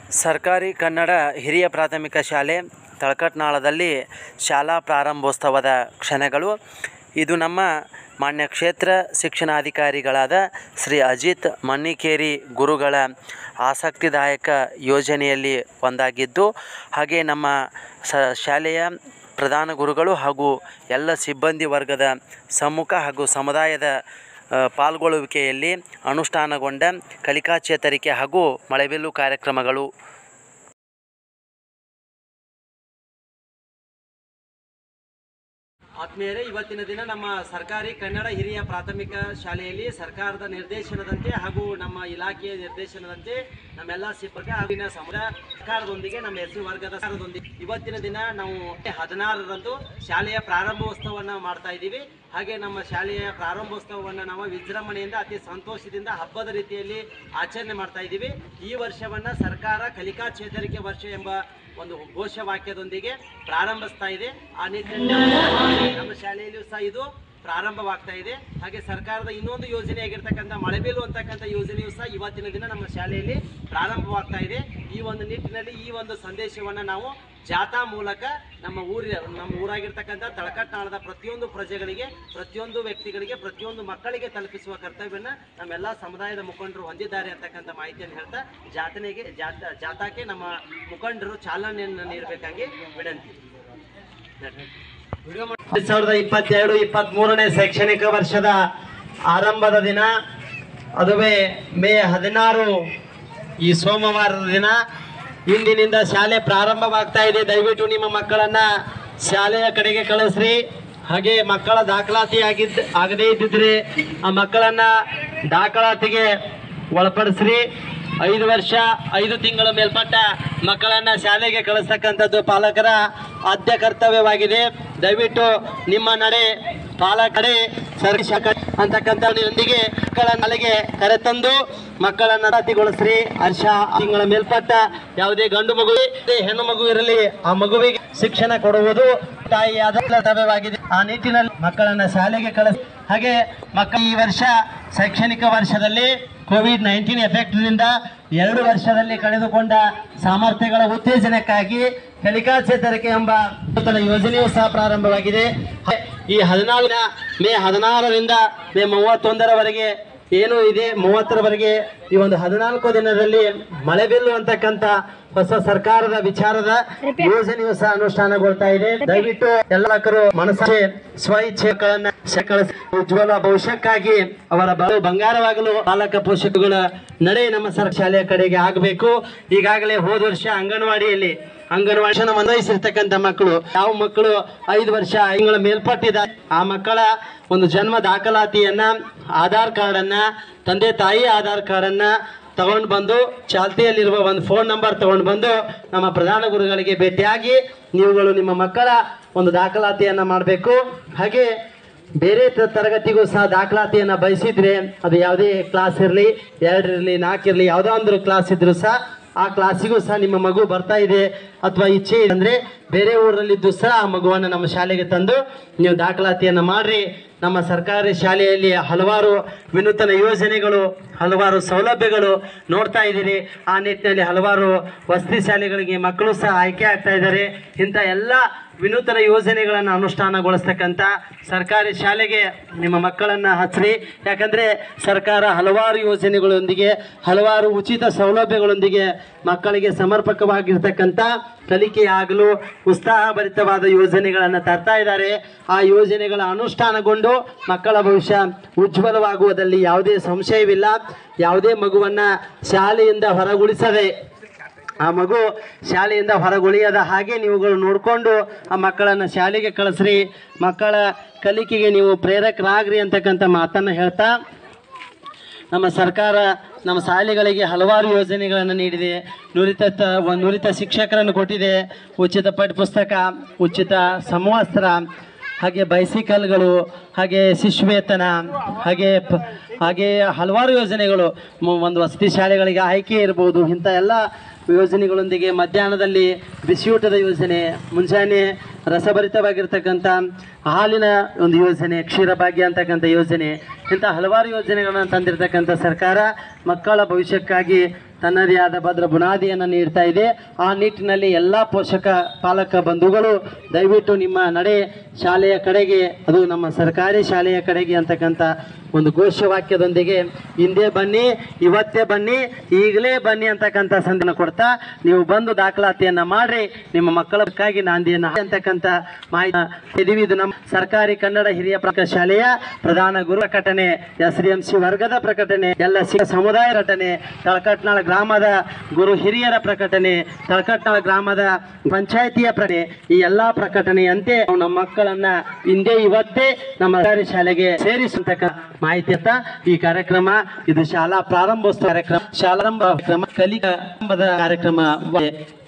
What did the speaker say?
ಸರ್ಕಾರಿ ಕನ್ನಡ ಹಿರಿಯ ಪ್ರಾಥಮಿಕ ಶಾಲೆ ತಳಕಟ್ನಾಳದಲ್ಲಿ ಶಾಲಾ ಪ್ರಾರಂಭೋತ್ಸವದ ಕ್ಷಣಗಳು ಇದು ನಮ್ಮ ಮಾನ್ಯ ಕ್ಷೇತ್ರ ಶಿಕ್ಷಣಾಧಿಕಾರಿಗಳಾದ ಶ್ರೀ ಅಜಿತ್ ಮನ್ನಿಕೇರಿ ಗುರುಗಳ ಆಸಕ್ತಿದಾಯಕ ಯೋಜನೆಯಲ್ಲಿ ಒಂದಾಗಿದ್ದು ಹಾಗೆ ನಮ್ಮ ಸ ಶಾಲೆಯ ಪ್ರಧಾನ ಗುರುಗಳು ಹಾಗೂ ಎಲ್ಲ ಸಿಬ್ಬಂದಿ ವರ್ಗದ ಸಮ್ಮುಖ ಹಾಗೂ ಸಮುದಾಯದ ಆ, ಪಾಲ್ಗೊಳ್ಳುವಿಕೆಯಲ್ಲಿ ಅನುಷ್ಠಾನಗೊಂಡ ಕಲಿಕಾ ಚೇತರಿಕೆ ಹಾಗೂ ಮಳೆಬಿಲ್ಲು ಕಾರ್ಯಕ್ರಮಗಳು ಆತ್ಮೀಯರೇ ಇವತ್ತಿನ ದಿನ ನಮ್ಮ ಸರ್ಕಾರಿ ಕನ್ನಡ ಹಿರಿಯ ಪ್ರಾಥಮಿಕ ಶಾಲೆಯಲ್ಲಿ ಸರ್ಕಾರದ ನಿರ್ದೇಶನದಂತೆ ಹಾಗೂ ನಮ್ಮ ಇಲಾಖೆಯ ನಿರ್ದೇಶನದಂತೆ ನಮ್ಮೆಲ್ಲ ಸಿಬ್ಬಂದಿ ಆಗಿನ ಸಮುದಾಯ ಸರ್ಕಾರದೊಂದಿಗೆ ನಮ್ಮ ಎಸ್ ಸಿ ವರ್ಗದ ಸರ್ಕಾರದೊಂದಿಗೆ ಇವತ್ತಿನ ದಿನ ನಾವು ಹದಿನಾರರಂದು ಶಾಲೆಯ ಪ್ರಾರಂಭೋತ್ಸವವನ್ನು ಮಾಡ್ತಾ ಇದ್ದೀವಿ ಹಾಗೆ ನಮ್ಮ ಶಾಲೆಯ ಪ್ರಾರಂಭೋತ್ಸವವನ್ನು ನಾವು ವಿಜೃಂಭಣೆಯಿಂದ ಅತಿ ಸಂತೋಷದಿಂದ ಹಬ್ಬದ ರೀತಿಯಲ್ಲಿ ಆಚರಣೆ ಮಾಡ್ತಾ ಇದ್ದೀವಿ ಈ ವರ್ಷವನ್ನ ಸರ್ಕಾರ ಕಲಿಕಾ ಚೇತರಿಕೆ ವರ್ಷ ಎಂಬ ಒಂದು ಘೋಷವಾಕ್ಯದೊಂದಿಗೆ ಪ್ರಾರಂಭಿಸ್ತಾ ಇದೆ ಆ ನಿಟ್ಟಿನಲ್ಲಿ ನಮ್ಮ ಶಾಲೆಯಲ್ಲಿಯೂ ಸಹ ಇದು ಪ್ರಾರಂಭವಾಗ್ತಾ ಇದೆ ಹಾಗೆ ಸರ್ಕಾರದ ಇನ್ನೊಂದು ಯೋಜನೆಯಾಗಿರ್ತಕ್ಕಂಥ ಮಳೆಬೇಲು ಅಂತಕ್ಕಂಥ ಯೋಜನೆಯು ಸಹ ಇವತ್ತಿನ ದಿನ ನಮ್ಮ ಶಾಲೆಯಲ್ಲಿ ಪ್ರಾರಂಭವಾಗ್ತಾ ಇದೆ ಈ ಒಂದು ನಿಟ್ಟಿನಲ್ಲಿ ಈ ಒಂದು ಸಂದೇಶವನ್ನು ನಾವು ಜಾಥಾ ಮೂಲಕ ನಮ್ಮ ಊರಿನ ನಮ್ಮ ಊರಾಗಿರ್ತಕ್ಕಂಥ ತಳಕಟ್ನಾಳದ ಪ್ರತಿಯೊಂದು ಪ್ರಜೆಗಳಿಗೆ ಪ್ರತಿಯೊಂದು ವ್ಯಕ್ತಿಗಳಿಗೆ ಪ್ರತಿಯೊಂದು ಮಕ್ಕಳಿಗೆ ತಲುಪಿಸುವ ಕರ್ತವ್ಯನ ನಮ್ಮೆಲ್ಲ ಸಮುದಾಯದ ಮುಖಂಡರು ಹೊಂದಿದ್ದಾರೆ ಅಂತಕ್ಕಂಥ ಮಾಹಿತಿಯನ್ನು ಹೇಳ್ತಾ ಜಾತನೆಗೆ ಜಾತ ಜಾಥಾಕ್ಕೆ ನಮ್ಮ ಮುಖಂಡರು ಚಾಲನೆಯನ್ನು ನೀಡಬೇಕಾಗಿ ವಿನಂತಿ ಎರಡ್ ಸಾವಿರದ ಇಪ್ಪತ್ತೆರಡು ಇಪ್ಪತ್ತ್ ಮೂರನೇ ಶೈಕ್ಷಣಿಕ ವರ್ಷದ ಆರಂಭದ ದಿನ ಅದುವೇ ಮೇ ಹದಿನಾರು ಈ ಸೋಮವಾರದ ದಿನ ಇಂದಿನಿಂದ ಶಾಲೆ ಪ್ರಾರಂಭವಾಗ್ತಾ ಇದೆ ದಯವಿಟ್ಟು ನಿಮ್ಮ ಮಕ್ಕಳನ್ನ ಶಾಲೆಯ ಕಡೆಗೆ ಕಳಿಸ್ರಿ ಹಾಗೆ ಮಕ್ಕಳ ದಾಖಲಾತಿ ಆಗಿದ್ದ ಆಗದೇ ಇದ್ದಿದ್ರೆ ಆ ಮಕ್ಕಳನ್ನ ದಾಖಲಾತಿಗೆ ಒಳಪಡಿಸ್ರಿ ಐದು ವರ್ಷ ಐದು ತಿಂಗಳ ಮೇಲ್ಪಟ್ಟ ಮಕ್ಕಳನ್ನ ಶಾಲೆಗೆ ಕಳಿಸ್ತಕ್ಕಂಥದ್ದು ಪಾಲಕರ ಆದ್ಯ ಕರ್ತವ್ಯವಾಗಿದೆ ದಯವಿಟ್ಟು ನಿಮ್ಮ ನಡೆ ಪಾಲಕಡೆ ಸರ್ವಿಸ್ ಅಂತಕ್ಕಂಥದೊಂದಿಗೆ ಮಕ್ಕಳ ಶಾಲೆಗೆ ಕರೆತಂದು ಮಕ್ಕಳನ್ನ ನಡತಿಗೊಳಿಸ್ರಿ ಹರ್ಷ ತಿಂಗಳ ಮೇಲ್ಪಟ್ಟ ಯಾವುದೇ ಗಂಡು ಮಗು ಇರಲಿ, ಹೆಣ್ಣು ಮಗು ಇರಲಿ ಆ ಮಗುವಿಗೆ ಶಿಕ್ಷಣ ಕೊಡುವುದು ತಾಯಿಯಾದ ಕರ್ತವ್ಯವಾಗಿದೆ ಆ ನಿಟ್ಟಿನಲ್ಲಿ ಮಕ್ಕಳನ್ನ ಶಾಲೆಗೆ ಕಳಿಸಿ ಹಾಗೆ ಮಕ್ಕಳ ಈ ವರ್ಷ ಶೈಕ್ಷಣಿಕ ವರ್ಷದಲ್ಲಿ ಕೋವಿಡ್ ನೈನ್ಟೀನ್ ಎಫೆಕ್ಟ್ನಿಂದ ಎರಡು ವರ್ಷದಲ್ಲಿ ಕಳೆದುಕೊಂಡ ಸಾಮರ್ಥ್ಯಗಳ ಉತ್ತೇಜನಕ್ಕಾಗಿ ಕಲಿಕಾ ಚೇತರಿಕೆ ಎಂಬ ನೂತನ ಯೋಜನೆಯೂ ಸಹ ಪ್ರಾರಂಭವಾಗಿದೆ ಈ ಹದಿನಾಲ್ಕ ಮೇ ಹದಿನಾರರಿಂದ ಮೇ ಮೂವತ್ತೊಂದರವರೆಗೆ ಏನು ಇದೆ ಮೂವತ್ತರವರೆಗೆ ಈ ಒಂದು ಹದಿನಾಲ್ಕು ದಿನದಲ್ಲಿ ಮಳೆಬಿಲ್ಲು ಅಂತಕ್ಕಂಥ ಹೊಸ ಸರ್ಕಾರದ ವಿಚಾರದ ಯೋಜನೆಯು ಸಹ ಅನುಷ್ಠಾನಗೊಳ್ತಾ ಇದೆ ದಯವಿಟ್ಟು ಎಲ್ಲರೂ ಮನಸ್ಸೆ ಸ್ವ ಇಚ್ಛೆಗಳನ್ನ ಕಳಿಸಿ ಉಜ್ವಲ ಭವಿಷ್ಯಕ್ಕಾಗಿ ಅವರ ಬ- ಬಂಗಾರವಾಗಲು ಪಾಲಕ ಪೋಷಕಗಳ ನಡೆ ನಮ್ಮ ಸರ್ ಶಾಲೆಯ ಕಡೆಗೆ ಆಗಬೇಕು ಈಗಾಗಲೇ ಹೋದ ವರ್ಷ ಅಂಗನವಾಡಿಯಲ್ಲಿ ಅಂಗನವಾಡಿ ಅನ್ವಯಿಸಿರ್ತಕ್ಕಂಥ ಮಕ್ಕಳು ಯಾವ ಮಕ್ಕಳು ಐದು ವರ್ಷ ತಿಂಗಳ ಮೇಲ್ಪಟ್ಟಿದ ಆ ಮಕ್ಕಳ ಒಂದು ಜನ್ಮ ದಾಖಲಾತಿಯನ್ನ ಆಧಾರ್ ಕಾರ್ಡನ್ನ ತಂದೆ ತಾಯಿ ಆಧಾರ್ ಕಾರ್ಡನ್ನ ತಗೊಂಡು ಬಂದು ಚಾಲ್ತಿಯಲ್ಲಿರುವ ಒಂದು ಫೋನ್ ನಂಬರ್ ತಗೊಂಡು ಬಂದು ನಮ್ಮ ಪ್ರಧಾನ ಗುರುಗಳಿಗೆ ಭೇಟಿಯಾಗಿ ನೀವುಗಳು ನಿಮ್ಮ ಮಕ್ಕಳ ಒಂದು ದಾಖಲಾತಿಯನ್ನ ಮಾಡಬೇಕು ಹಾಗೆ ಬೇರೆ ತ- ತರಗತಿಗೂ ಸಹ ದಾಖಲಾತಿಯನ್ನ ಬಯಸಿದ್ರೆ ಅದು ಯಾವುದೇ ಕ್ಲಾಸ್ ಇರಲಿ ಎರಡಿರಲಿ ನಾಲ್ಕಿರಲಿ ಯಾವುದೋ ಒಂದು ಕ್ಲಾಸ್ ಇದ್ರೂ ಸಹ ಆ ಕ್ಲಾಸಿಗೂ ಸಹ ನಿಮ್ಮ ಮಗು ಬರ್ತಾ ಇದೆ ಅಥವಾ ಇಚ್ಛೆ ಇದೆ ಅಂದ್ರೆ ಬೇರೆ ಊರಲ್ಲಿದ್ದು ಸಹ ಆ ಮಗುವನ್ನು ನಮ್ಮ ಶಾಲೆಗೆ ತಂದು ನೀವು ದಾಖಲಾತಿಯನ್ನು ಮಾಡ್ರಿ ನಮ್ಮ ಸರ್ಕಾರಿ ಶಾಲೆಯಲ್ಲಿ ಹಲವಾರು ವಿನೂತನ ಯೋಜನೆಗಳು ಹಲವಾರು ಸೌಲಭ್ಯಗಳು ನೋಡ್ತಾ ಇದ್ದೀರಿ ಆ ನಿಟ್ಟಿನಲ್ಲಿ ಹಲವಾರು ವಸತಿ ಶಾಲೆಗಳಿಗೆ ಮಕ್ಕಳು ಸಹ ಆಯ್ಕೆ ಆಗ್ತಾ ಇದ್ದಾರೆ ಇಂಥ ಎಲ್ಲ ವಿನೂತನ ಯೋಜನೆಗಳನ್ನು ಅನುಷ್ಠಾನಗೊಳಿಸ್ತಕ್ಕಂಥ ಸರ್ಕಾರಿ ಶಾಲೆಗೆ ನಿಮ್ಮ ಮಕ್ಕಳನ್ನು ಹಚ್ಚ್ರಿ ಯಾಕಂದರೆ ಸರ್ಕಾರ ಹಲವಾರು ಯೋಜನೆಗಳೊಂದಿಗೆ ಹಲವಾರು ಉಚಿತ ಸೌಲಭ್ಯಗಳೊಂದಿಗೆ ಮಕ್ಕಳಿಗೆ ಸಮರ್ಪಕವಾಗಿರ್ತಕ್ಕಂಥ ಕಲಿಕೆಯಾಗಲು ಉತ್ಸಾಹಭರಿತವಾದ ಯೋಜನೆಗಳನ್ನು ತರ್ತಾ ಇದ್ದಾರೆ ಆ ಯೋಜನೆಗಳ ಅನುಷ್ಠಾನಗೊಂಡು ಮಕ್ಕಳ ಭವಿಷ್ಯ ಉಜ್ವಲವಾಗುವುದರಲ್ಲಿ ಯಾವುದೇ ಸಂಶಯವಿಲ್ಲ ಯಾವುದೇ ಮಗುವನ್ನು ಶಾಲೆಯಿಂದ ಹೊರಗುಳಿಸದೆ ಆ ಮಗು ಶಾಲೆಯಿಂದ ಹೊರಗುಳಿಯದ ಹಾಗೆ ನೀವುಗಳು ನೋಡಿಕೊಂಡು ಆ ಮಕ್ಕಳನ್ನು ಶಾಲೆಗೆ ಕಳಿಸ್ರಿ ಮಕ್ಕಳ ಕಲಿಕೆಗೆ ನೀವು ಪ್ರೇರಕರಾಗ್ರಿ ಅಂತಕ್ಕಂಥ ಮಾತನ್ನು ಹೇಳ್ತಾ ನಮ್ಮ ಸರ್ಕಾರ ನಮ್ಮ ಶಾಲೆಗಳಿಗೆ ಹಲವಾರು ಯೋಜನೆಗಳನ್ನು ನೀಡಿದೆ ನುರಿತ ತ- ಒಂದು ನುರಿತ ಶಿಕ್ಷಕರನ್ನು ಕೊಟ್ಟಿದೆ ಉಚಿತ ಪಠ್ಯಪುಸ್ತಕ ಉಚಿತ ಸಮವಸ್ತ್ರ ಹಾಗೆ ಬೈಸಿಕಲ್ಗಳು ಹಾಗೆ ಶಿಶುವೇತನ ಹಾಗೆ ಪ- ಹಾಗೆ ಹಲವಾರು ಯೋಜನೆಗಳು ಮ- ಒಂದು ವಸತಿ ಶಾಲೆಗಳಿಗೆ ಆಯ್ಕೆ ಇರ್ಬೋದು ಇಂಥ ಎಲ್ಲ ಯೋಜನೆಗಳೊಂದಿಗೆ ಮಧ್ಯಾಹ್ನದಲ್ಲಿ ಬಿಸಿಯೂಟದ ಯೋಜನೆ ಮುಂಜಾನೆ ರಸಭರಿತವಾಗಿರ್ತಕ್ಕಂಥ ಹಾಲಿನ ಒಂದು ಯೋಜನೆ ಕ್ಷೀರಭಾಗ್ಯ ಅಂತಕ್ಕಂಥ ಯೋಜನೆ ಇಂಥ ಹಲವಾರು ಯೋಜನೆಗಳನ್ನು ತಂದಿರತಕ್ಕಂಥ ಸರ್ಕಾರ ಮಕ್ಕಳ ಭವಿಷ್ಯಕ್ಕಾಗಿ ತನ್ನದೇ ಆದ ಭದ್ರ ಬುನಾದಿಯನ್ನು ನೀಡ್ತಾ ಇದೆ ಆ ನಿಟ್ಟಿನಲ್ಲಿ ಎಲ್ಲ ಪೋಷಕ ಪಾಲಕ ಬಂಧುಗಳು ದಯವಿಟ್ಟು ನಿಮ್ಮ ನಡೆ ಶಾಲೆಯ ಕಡೆಗೆ ಅದು ನಮ್ಮ ಸರ್ಕಾರಿ ಶಾಲೆಯ ಕಡೆಗೆ ಅಂತಕ್ಕಂಥ ಒಂದು ಘೋಷವಾಕ್ಯದೊಂದಿಗೆ ಹಿಂದೆ ಬನ್ನಿ ಇವತ್ತೇ ಬನ್ನಿ ಈಗಲೇ ಬನ್ನಿ ಅಂತಕ್ಕಂಥ ಸಂದನ ಕೊಡ್ತಾ ನೀವು ಬಂದು ದಾಖಲಾತಿಯನ್ನ ಮಾಡ್ರಿ ನಿಮ್ಮ ಮಕ್ಕಳಕ್ಕಾಗಿ ನಾಂದಿಯನ್ನ ಅಂತಕ್ಕಂಥ ಮಾಹಿತಿ ಇದೀವಿ ಇದು ನಮ್ಮ ಸರ್ಕಾರಿ ಕನ್ನಡ ಹಿರಿಯ ಪ್ರಾಥಮಿಕ ಶಾಲೆಯ ಪ್ರಧಾನ ಗುರು ಪ್ರಕಟಣೆ ಎಸ್ ಡಿ ಎಂ ಸಿ ವರ್ಗದ ಪ್ರಕಟಣೆ ಎಲ್ಲ ಸಿ ಸಮುದಾಯ ಪ್ರಕಟಣೆ ತಳಕಟ್ನಾಳ ಗ್ರಾಮದ ಗುರು ಹಿರಿಯರ ಪ್ರಕಟಣೆ ತಳಕಟ್ನಾಳ ಗ್ರಾಮದ ಪಂಚಾಯತಿಯ ಪ್ರಕಟಣೆ ಈ ಎಲ್ಲಾ ಪ್ರಕಟಣೆಯಂತೆ ನಾವು ನಮ್ಮ ಮಕ್ಕಳನ್ನ ಹಿಂದೆ ಇವತ್ತೇ ನಮ್ಮ ಸರ್ಕಾರಿ ಶಾಲೆಗೆ ಸೇರಿಸತಕ್ಕ ಮಾಹಿತಿ ಅಂತ ಈ ಕಾರ್ಯಕ್ರಮ ಇದು ಶಾಲಾ ಪ್ರಾರಂಭೋತ್ಸವ ಕಾರ್ಯಕ್ರಮ ಶಾಲಾರಂಭ ಕಾರ್ಯಕ್ರಮ ಕಲಿಕಾ ಕಾರ್ಯಕ್ರಮ